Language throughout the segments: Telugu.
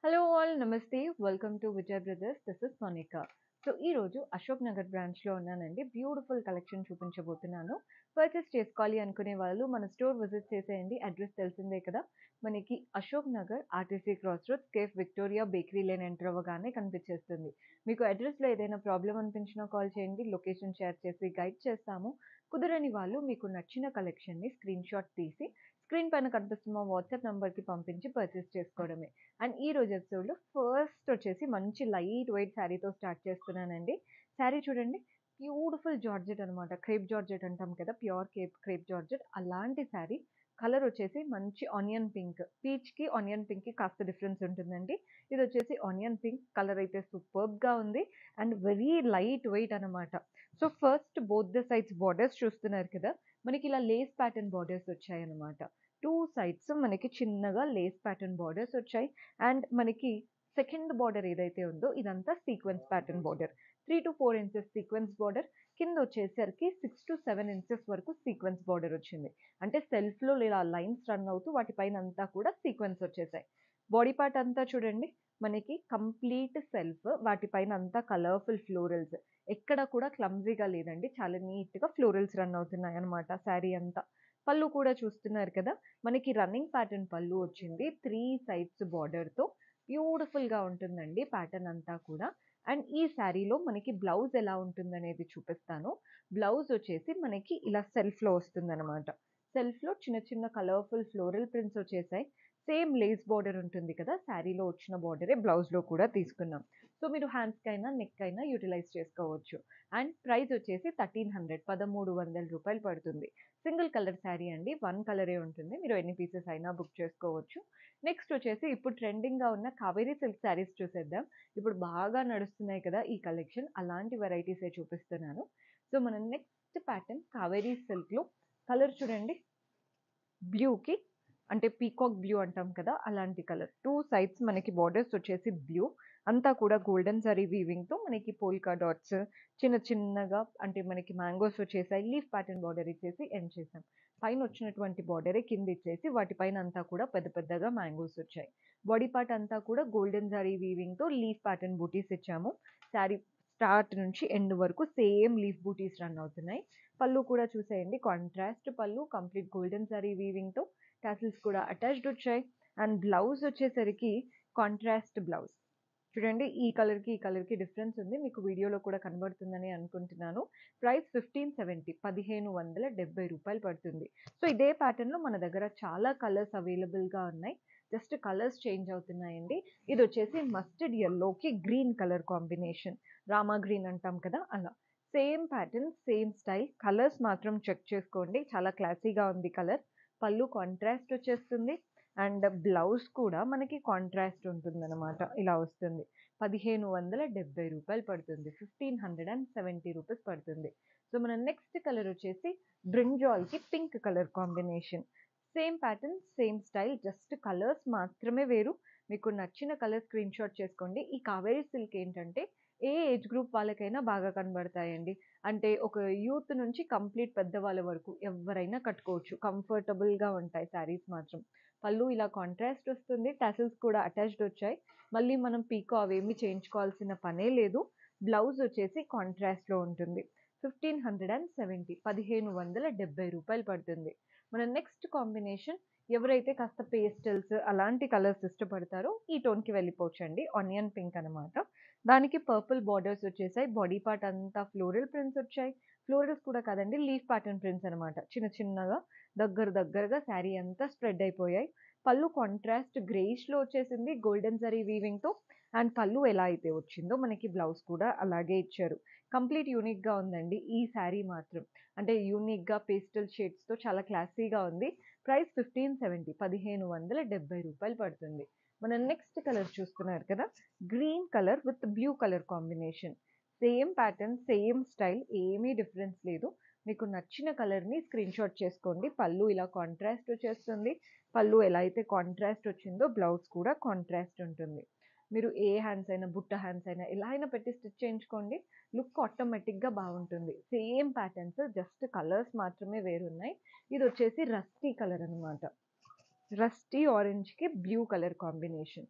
హలో ఆల్ నమస్తే welcome to Vijay brothers this is Monica so ఈ రోజు అశోక్ నగర్ బ్రాంచ్లో ఉన్నానండి బ్యూటిఫుల్ కలెక్షన్ చూపించబోతున్నాను పర్చేస్ చేసుకోవాలి అనుకునే వాళ్ళు మన స్టోర్ విజిట్ చేసేయండి అడ్రస్ తెలిసిందే కదా మనకి Ashok Nagar RTC cross roads cafe Victoria bakery lane enter అవ్వగానే కనిపించేస్తుంది మీకు అడ్రస్లో ఏదైనా ప్రాబ్లం అనిపించినా కాల్ చేయండి లొకేషన్ షేర్ చేసి గైడ్ చేస్తాము కుదరని వాళ్ళు మీకు నచ్చిన కలెక్షన్ని స్క్రీన్ షాట్ తీసి స్క్రీన్ పైన కనిపిస్తున్న వాట్సాప్ నెంబర్కి పంపించి పర్చేస్ చేసుకోవడమే అండ్ ఈ రోజు ఎపిసోడ్లో ఫస్ట్ వచ్చేసి మంచి లైట్ వెయిట్ శారీతో స్టార్ట్ చేస్తున్నానండి శారీ చూడండి బ్యూటిఫుల్ జార్జెట్ అనమాట క్రేప్ జార్జెట్ అంటాం కదా ప్యూర్ కేప్ క్రేప్ జార్జెట్ అలాంటి శారీ కలర్ వచ్చేసి మంచి ఆనియన్ పింక్ పీచ్కి ఆనియన్ పింక్కి కాస్త డిఫరెన్స్ ఉంటుందండి ఇది వచ్చేసి ఆనియన్ పింక్ కలర్ అయితే సూపర్బ్గా ఉంది అండ్ వెరీ లైట్ వెయిట్ అనమాట so first both the sides borders చూస్తున్నారు కదా మనకి ఇలా లేస్ ప్యాటర్న్ బార్డర్స్ వచ్చాయన్నమాట టూ సైడ్స్ మనకి చిన్నగా లేస్ ప్యాటర్న్ బార్డర్స్ వచ్చాయి అండ్ మనకి సెకండ్ బార్డర్ ఏదైతే ఉందో ఇదంతా sequence pattern border three to four inches sequence border కింద వచ్చేసరికి సిక్స్ టు సెవెన్ ఇంచెస్ వరకు సీక్వెన్స్ బార్డర్ వచ్చింది అంటే సెల్ఫ్లో ఇలా లైన్స్ రన్ అవుతూ వాటిపైన అంతా కూడా సీక్వెన్స్ వచ్చేసాయి బాడీ పార్ట్ అంతా చూడండి మనకి కంప్లీట్ సెల్ఫ్ వాటిపైన అంతా కలర్ఫుల్ ఫ్లోరల్స్ ఎక్కడ కూడా క్లమ్జీగా లేదండి చాలా నీట్గా ఫ్లోరల్స్ రన్ అవుతున్నాయి అనమాట శారీ అంతా పళ్ళు కూడా చూస్తున్నారు కదా మనకి రన్నింగ్ ప్యాటర్న్ పళ్ళు వచ్చింది త్రీ సైడ్స్ బార్డర్తో బ్యూటిఫుల్గా ఉంటుందండి ప్యాటర్న్ అంతా కూడా అండ్ ఈ శారీలో మనకి బ్లౌజ్ ఎలా ఉంటుందనేది చూపిస్తాను బ్లౌజ్ వచ్చేసి మనకి ఇలా సెల్ఫ్లో వస్తుందన్నమాట సెల్ఫ్లో చిన్న చిన్న కలర్ఫుల్ ఫ్లోరల్ ప్రింట్స్ వచ్చేసాయి సేమ్ లేస్ బార్డర్ ఉంటుంది కదా శారీలో వచ్చిన బార్డరే బ్లౌజ్లో కూడా తీసుకున్నాం సో మీరు హ్యాండ్స్కి అయినా నెక్ అయినా యూటిలైజ్ చేసుకోవచ్చు అండ్ ప్రైస్ వచ్చేసి థర్టీన్ హండ్రెడ్ పదమూడు వందల రూపాయలు పడుతుంది సింగిల్ కలర్ శారీ అండి వన్ కలరే ఉంటుంది మీరు ఎన్ని పీసెస్ అయినా బుక్ చేసుకోవచ్చు నెక్స్ట్ వచ్చేసి ఇప్పుడు ట్రెండింగ్గా ఉన్న కావేరీ సిల్క్ శారీస్ చూసేద్దాం ఇప్పుడు బాగా నడుస్తున్నాయి కదా ఈ కలెక్షన్ అలాంటి వెరైటీసే చూపిస్తున్నాను సో మన నెక్స్ట్ ప్యాటర్న్ కావేరీ సిల్క్లో కలర్ చూడండి బ్లూకి అంటే పీకాక్ బ్లూ అంటాం కదా అలాంటి కలర్ టూ సైడ్స్ మనకి బార్డర్స్ వచ్చేసి బ్లూ అంతా కూడా గోల్డెన్ జరీ వీవింగ్తో మనకి పోల్కా డాట్స్ చిన్న చిన్నగా అంటే మనకి మ్యాంగోస్ వచ్చేసాయి లీఫ్ ప్యాటర్న్ బార్డర్ ఇచ్చేసి ఎండ్ చేసాం పైన వచ్చినటువంటి బార్డరే కింద ఇచ్చేసి వాటిపైన అంతా కూడా పెద్ద పెద్దగా మ్యాంగోస్ వచ్చాయి బాడీ పార్ట్ అంతా కూడా గోల్డెన్ జరీ వీవింగ్తో లీఫ్ ప్యాటర్న్ బూటీస్ ఇచ్చాము శారీ స్టార్ట్ నుంచి ఎండ్ వరకు సేమ్ లీఫ్ బూటీస్ రన్ అవుతున్నాయి పళ్ళు కూడా చూసేయండి కాంట్రాస్ట్ పళ్ళు కంప్లీట్ గోల్డెన్ జరీ వీవింగ్తో టాసిల్స్ కూడా అటాచ్డ్ వచ్చాయి అండ్ బ్లౌజ్ వచ్చేసరికి కాంట్రాస్ట్ బ్లౌజ్ చూడండి ఈ కలర్కి ఈ కలర్కి డిఫరెన్స్ ఉంది మీకు వీడియోలో కూడా కనబడుతుందని అనుకుంటున్నాను ప్రైస్ ఫిఫ్టీన్ సెవెంటీ పదిహేను వందల డెబ్బై రూపాయలు పడుతుంది సో ఇదే ప్యాటర్న్లో మన దగ్గర చాలా కలర్స్ అవైలబుల్గా ఉన్నాయి జస్ట్ కలర్స్ చేంజ్ అవుతున్నాయండి ఇది వచ్చేసి మస్టర్డ్ ఎల్లోకి green colour combination Rama green అంటాం కదా అలా same pattern same style colours మాత్రం చెక్ చేసుకోండి చాలా క్లాసీగా ఉంది కలర్ పళ్ళు కాంట్రాస్ట్ వచ్చేస్తుంది అండ్ బ్లౌజ్ కూడా మనకి కాంట్రాస్ట్ ఉంటుందన్నమాట ఇలా వస్తుంది పదిహేను వందల డెబ్బై రూపాయలు పడుతుంది fifteen hundred and seventy rupees పడుతుంది సో మన నెక్స్ట్ కలర్ వచ్చేసి బ్రింజాల్కి pink colour combination same pattern same style just colours మాత్రమే వేరు మీకు నచ్చిన కలర్ స్క్రీన్ షాట్ చేసుకోండి ఈ కావేరీ సిల్క్ ఏంటంటే ఏ ఏజ్ గ్రూప్ వాళ్ళకైనా బాగా కనబడతాయండి అంటే ఒక యూత్ నుంచి కంప్లీట్ పెద్దవాళ్ళ వరకు ఎవరైనా కట్టుకోవచ్చు కంఫర్టబుల్గా ఉంటాయి శారీస్ మాత్రం పళ్ళు ఇలా కాంట్రాస్ట్ వస్తుంది టాసిల్స్ కూడా అటాచ్డ్ వచ్చాయి మళ్ళీ మనం పీకో అవేమి చేయించుకోవాల్సిన పనే లేదు బ్లౌజ్ వచ్చేసి కాంట్రాస్ట్లో ఉంటుంది ఫిఫ్టీన్ హండ్రెడ్ అండ్ సెవెంటీ పదిహేను వందల డెబ్బై రూపాయలు పడుతుంది మన నెక్స్ట్ కాంబినేషన్ ఎవరైతే కాస్త పేస్టల్స్ అలాంటి కలర్స్ ఇష్టపడతారో ఈ టోన్కి వెళ్ళిపోవచ్చండి ఆనియన్ పింక్ అనమాట దానికి పర్పుల్ బార్డర్స్ వచ్చేసాయి బాడీ పార్ట్ అంతా ఫ్లోరల్ ప్రింట్స్ వచ్చాయి ఫ్లోరల్స్ కూడా కాదండి లీఫ్ ప్యాటర్న్ ప్రింట్స్ అనమాట చిన్న చిన్నగా దగ్గర దగ్గరగా శారీ అంతా స్ప్రెడ్ అయిపోయాయి పళ్ళు కాంట్రాస్ట్ గ్రేష్లో వచ్చేసింది గోల్డెన్ జరీ వీవింగ్తో అండ్ పళ్ళు ఎలా అయితే వచ్చిందో మనకి బ్లౌజ్ కూడా అలాగే ఇచ్చారు కంప్లీట్ యూనిక్గా ఉందండి ఈ శారీ మాత్రం అంటే యూనిక్గా పేస్టల్ షేడ్స్తో చాలా క్లాసీగా ఉంది ప్రైస్ ఫిఫ్టీన్ సెవెంటీ పదిహేను వందల డెబ్బై రూపాయలు పడుతుంది మనం నెక్స్ట్ కలర్ చూస్తున్నారు కదా green colour with blue colour combination same pattern same style ఏమీ డిఫరెన్స్ లేదు మీకు నచ్చిన కలర్ని స్క్రీన్ షాట్ చేసుకోండి పళ్ళు ఇలా కాంట్రాస్ట్ వచ్చేస్తుంది పళ్ళు ఎలా అయితే కాంట్రాస్ట్ వచ్చిందో బ్లౌజ్ కూడా కాంట్రాస్ట్ ఉంటుంది మీరు ఏ హ్యాండ్స్ అయినా బుట్ట హ్యాండ్స్ అయినా ఎలా అయినా పెట్టి స్టిచ్ చేయించుకోండి లుక్ ఆటోమేటిక్గా బాగుంటుంది సేమ్ ప్యాటర్న్స్ జస్ట్ కలర్స్ మాత్రమే వేరున్నాయి ఇది వచ్చేసి రస్టీ కలర్ అనమాట రస్టీ ఆరెంజ్కి blue colour combination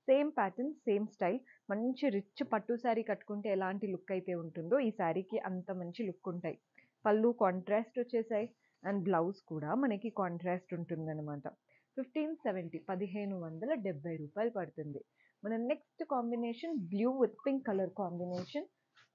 same pattern same style మంచి రిచ్ పట్టు శారీ కట్టుకుంటే ఎలాంటి లుక్ అయితే ఉంటుందో ఈ శారీకి అంత మంచి లుక్ ఉంటాయి పళ్ళు కాంట్రాస్ట్ వచ్చేసాయి అండ్ బ్లౌజ్ కూడా మనకి కాంట్రాస్ట్ ఉంటుందన్నమాట ఫిఫ్టీన్ సెవెంటీ పదిహేను వందల డెబ్బై రూపాయలు పడుతుంది మన next combination blue with pink colour combination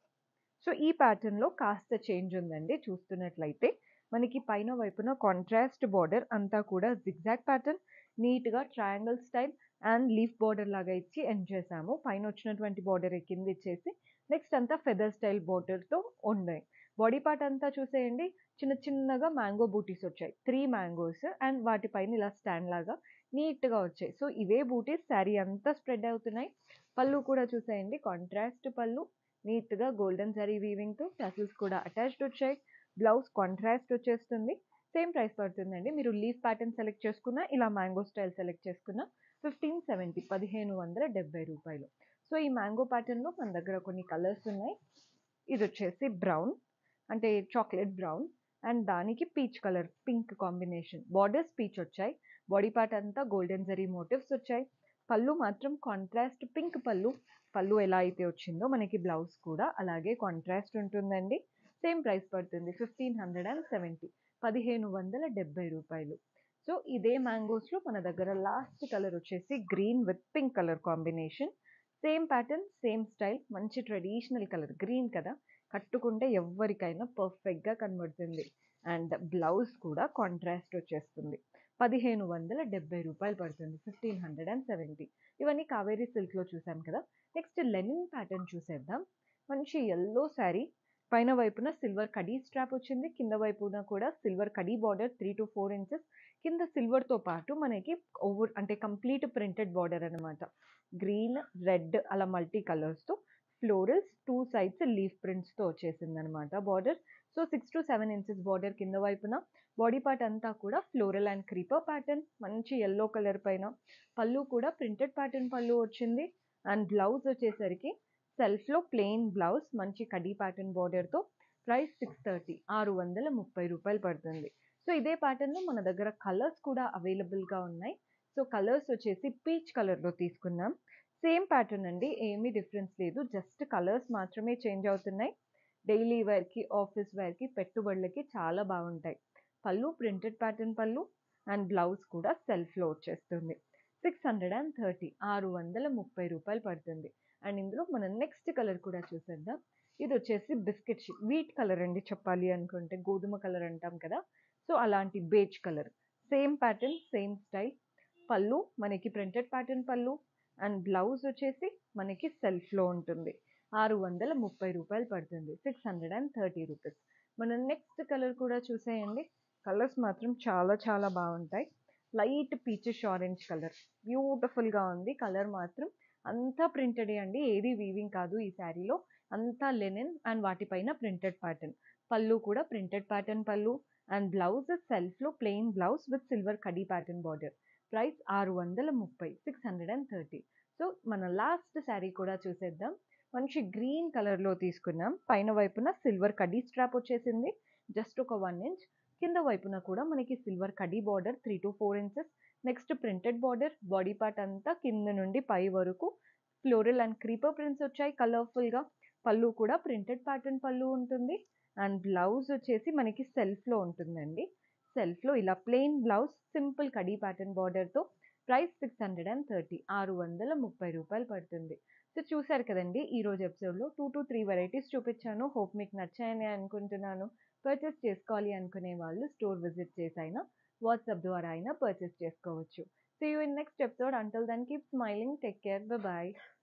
so ఈ ప్యాటర్న్లో కాస్త చేంజ్ ఉందండి చూస్తున్నట్లయితే మనకి పైన వైపున కాంట్రాస్ట్ బార్డర్ అంతా కూడా జిగ్జాగ్ ప్యాటర్న్ నీట్గా triangle style and leaf border లాగా ఇచ్చి ఎండ్ చేసాము పైన వచ్చినటువంటి బార్డర్ కింద ఇచ్చేసి నెక్స్ట్ అంతా ఫెదర్ స్టైల్ బార్డర్తో ఉన్నాయి బాడీ పార్ట్ అంతా చూసేయండి చిన్న చిన్నగా మ్యాంగో బూటీస్ వచ్చాయి త్రీ మ్యాంగోస్ అండ్ వాటిపైన ఇలా స్టాండ్ లాగా నీట్గా వచ్చాయి సో ఇవే బూటీస్ శారీ అంతా స్ప్రెడ్ అవుతున్నాయి పళ్ళు కూడా చూసేయండి కాంట్రాస్ట్ పళ్ళు నీట్గా గోల్డెన్ జరీ వీవింగ్తో టసిల్స్ కూడా అటాచ్డ్ వచ్చాయి బ్లౌజ్ కాంట్రాస్ట్ వచ్చేస్తుంది సేమ్ ప్రైస్ పడుతుందండి మీరు లీఫ్ ప్యాటర్న్ సెలెక్ట్ చేసుకున్న ఇలా మ్యాంగో స్టైల్ సెలెక్ట్ చేసుకున్న ఫిఫ్టీన్ సెవెంటీ పదిహేను వందల డెబ్బై రూపాయలు సో ఈ మ్యాంగో ప్యాటర్న్లో మన దగ్గర కొన్ని కలర్స్ ఉన్నాయి ఇది వచ్చేసి బ్రౌన్ అంటే చాక్లెట్ బ్రౌన్ అండ్ దానికి peach colour pink combination borders peach వచ్చాయి బాడీ పార్ట్ అంతా గోల్డెన్ జరీ మోటివ్స్ వచ్చాయి పళ్ళు మాత్రం కాంట్రాస్ట్ పింక్ పళ్ళు పళ్ళు ఎలా అయితే వచ్చిందో మనకి బ్లౌజ్ కూడా అలాగే కాంట్రాస్ట్ ఉంటుందండి సేమ్ ప్రైస్ పడుతుంది ఫిఫ్టీన్ హండ్రెడ్ అండ్ సెవెంటీ పదిహేను వందల డెబ్బై రూపాయలు సో ఇదే మ్యాంగోస్లో మన దగ్గర లాస్ట్ కలర్ వచ్చేసి green with pink colour combination same pattern same style మంచి ట్రెడిషనల్ కలర్ గ్రీన్ కదా కట్టుకుంటే ఎవరికైనా పర్ఫెక్ట్గా కనబడుతుంది అండ్ బ్లౌజ్ కూడా కాంట్రాస్ట్ వచ్చేస్తుంది పదిహేను వందల డెబ్బై రూపాయలు పడుతుంది ఫిఫ్టీన్ హండ్రెడ్ అండ్ సెవెంటీ ఇవన్నీ కావేరీ సిల్క్లో చూసాం కదా నెక్స్ట్ లెనిన్ ప్యాటర్న్ చూసేద్దాం మంచి ఎల్లో శారీ పైన వైపున సిల్వర్ కడీ స్ట్రాప్ వచ్చింది కింద వైపున కూడా సిల్వర్ కడీ border three to four inches కింద సిల్వర్తో పాటు మనకి ఓవర్ అంటే కంప్లీట్ ప్రింటెడ్ బార్డర్ అనమాట గ్రీన్ రెడ్ అలా మల్టీ కలర్స్తో ఫ్లోరల్స్ టూ సైడ్స్ లీఫ్ ప్రింట్స్తో వచ్చేసింది అనమాట border so six to seven inches border కింద వైపున బాడీ పార్ట్ అంతా కూడా ఫ్లోరల్ అండ్ క్రీపర్ ప్యాటర్న్ మంచి ఎల్లో కలర్ పైన పళ్ళు కూడా ప్రింటెడ్ ప్యాటర్న్ పళ్ళు వచ్చింది అండ్ బ్లౌజ్ వచ్చేసరికి సెల్ఫ్లో ప్లెయిన్ బ్లౌజ్ మంచి కడీ ప్యాటర్న్ బార్డర్తో ప్రైస్ సిక్స్ థర్టీ ఆరు వందల ముప్పై రూపాయలు పడుతుంది సో ఇదే ప్యాటర్న్లో మన దగ్గర కలర్స్ కూడా అవైలబుల్గా ఉన్నాయి సో కలర్స్ వచ్చేసి పీచ్ కలర్లో తీసుకున్నాం సేమ్ ప్యాటర్న్ అండి ఏమీ డిఫరెన్స్ లేదు జస్ట్ కలర్స్ మాత్రమే చేంజ్ అవుతున్నాయి డైలీ వేర్కి ఆఫీస్ వేర్కి పెట్టుబడులకి చాలా బాగుంటాయి పళ్ళు ప్రింటెడ్ ప్యాటర్న్ పళ్ళు అండ్ బ్లౌజ్ కూడా సెల్ఫ్లో వచ్చేస్తుంది సిక్స్ హండ్రెడ్ అండ్ థర్టీ ఆరు వందల ముప్పై రూపాయలు పడుతుంది అండ్ ఇందులో మనం నెక్స్ట్ కలర్ కూడా చూసేద్దాం ఇది వచ్చేసి బిస్కెట్ వీట్ కలర్ అండి చెప్పాలి అనుకుంటే గోధుమ కలర్ అంటాం కదా సో అలాంటి beige colour same pattern same style పళ్ళు మనకి ప్రింటెడ్ ప్యాటర్న్ పళ్ళు అండ్ బ్లౌజ్ వచ్చేసి మనకి సెల్ఫ్లో ఉంటుంది ఆరు వందల ముప్పై రూపాయలు పడుతుంది six hundred and thirty rupees మనం నెక్స్ట్ కలర్ కూడా చూసేయండి కలర్స్ మాత్రం చాలా చాలా బాగుంటాయి లైట్ పీచెస్ ఆరెంజ్ కలర్ బ్యూటిఫుల్గా ఉంది కలర్ మాత్రం అంతా ప్రింటెడే అండి ఏది వీవింగ్ కాదు ఈ శారీలో అంతా లెనిన్ అండ్ వాటిపైన ప్రింటెడ్ ప్యాటర్న్ పళ్ళు కూడా ప్రింటెడ్ ప్యాటర్న్ పళ్ళు అండ్ బ్లౌజ్ సెల్ఫ్లో ప్లెయిన్ బ్లౌజ్ విత్ సిల్వర్ కడీ ప్యాటర్న్ బార్డర్ ప్రైస్ ఆరు వందల ముప్పై six hundred and thirty so మన లాస్ట్ శారీ కూడా చూసేద్దాం మంచి గ్రీన్ కలర్లో తీసుకున్నాం పైన వైపున సిల్వర్ కడీ స్ట్రాప్ వచ్చేసింది జస్ట్ ఒక వన్ ఇంచ్ కింద వైపున కూడా మనకి సిల్వర్ కడీ border three to four inches next printed border body part అంతా కింద నుండి పై వరకు ఫ్లోరల్ అండ్ క్రీపర్ ప్రింట్స్ వచ్చాయి కలర్ఫుల్గా పళ్ళు కూడా ప్రింటెడ్ ప్యాటర్న్ పళ్ళు ఉంటుంది అండ్ బ్లౌజ్ వచ్చేసి మనకి సెల్ఫ్లో ఉంటుందండి సెల్ఫ్లో ఇలా ప్లెయిన్ బ్లౌజ్ సింపుల్ కడీ ప్యాటర్న్ బార్డర్తో price six hundred and thirty ఆరు వందల ముప్పై రూపాయలు పడుతుంది సో చూసారు కదండి ఈ రోజు ఎపిసోడ్లో టూ టు త్రీ వెరైటీస్ చూపించాను హోప్ మీకు నచ్చాయని అనుకుంటున్నాను పర్చేస్ చేసుకోవాలి అనుకునే వాళ్ళు స్టోర్ విజిట్ చేసైనా వాట్సాప్ ద్వారా అయినా పర్చేస్ చేసుకోవచ్చు so you in next episode until then keep smiling take care bye